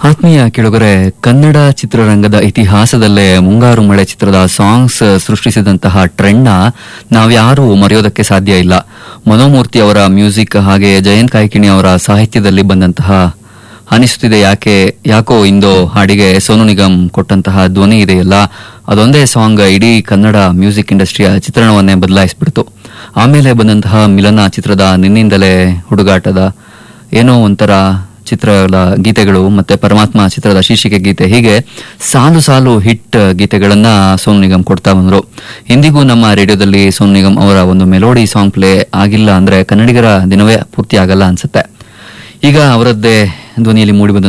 ಆತ್ಮೀಯ ಕೆಳಗರೆ ಕನ್ನಡ ಚಿತ್ರರಂಗದ ಇತಿಹಾಸದಲ್ಲೇ ಮುಂಗಾರು ಮಳೆ ಚಿತ್ರದ ಸಾಂಗ್ಸ್ ಸೃಷ್ಟಿಸಿದಂತಹ ಟ್ರೆಂಡ್ ನ ನಾವ್ಯಾರೂ ಮರೆಯೋದಕ್ಕೆ ಸಾಧ್ಯ ಇಲ್ಲ ಮನೋಮೂರ್ತಿ ಅವರ ಮ್ಯೂಸಿಕ್ ಹಾಗೆ ಜಯಂತ್ ಕಾಯ್ಕಿಣಿ ಅವರ ಸಾಹಿತ್ಯದಲ್ಲಿ ಬಂದಂತಹ ಅನಿಸುತ್ತಿದೆ ಯಾಕೆ ಯಾಕೋ ಇಂದು ಹಾಡಿಗೆ ಸೋನು ನಿಗಮ್ ಕೊಟ್ಟಂತಹ ಧ್ವನಿ ಇದೆಯಲ್ಲ ಅದೊಂದೇ ಸಾಂಗ್ ಇಡೀ ಕನ್ನಡ ಮ್ಯೂಸಿಕ್ ಇಂಡಸ್ಟ್ರಿಯ ಚಿತ್ರಣವನ್ನೇ ಬದಲಾಯಿಸ್ಬಿಡ್ತು ಆಮೇಲೆ ಬಂದಂತಹ ಮಿಲನ ಚಿತ್ರದ ನಿನ್ನಿಂದಲೇ ಹುಡುಗಾಟದ ಏನೋ ಒಂಥರ ಚಿತ್ರದ ಗೀತೆಗಳು ಮತ್ತೆ ಪರಮಾತ್ಮ ಚಿತ್ರದ ಶೀರ್ಷಿಕೆ ಗೀತೆ ಹೀಗೆ ಸಾಲು ಸಾಲು ಹಿಟ್ ಗೀತೆಗಳನ್ನ ಸೋನು ನಿಗಮ್ ಕೊಡ್ತಾ ಬಂದ್ರು ಇಂದಿಗೂ ನಮ್ಮ ರೇಡಿಯೋದಲ್ಲಿ ಸೋನು ನಿಗಮ್ ಅವರ ಒಂದು ಮೆಲೋಡಿ ಸಾಂಗ್ ಪ್ಲೇ ಆಗಿಲ್ಲ ಅಂದ್ರೆ ಕನ್ನಡಿಗರ ದಿನವೇ ಪೂರ್ತಿ ಆಗಲ್ಲ ಅನ್ಸುತ್ತೆ ಈಗ ಅವರದ್ದೇ ಧ್ವನಿಯಲ್ಲಿ ಮೂಡಿಬಂದ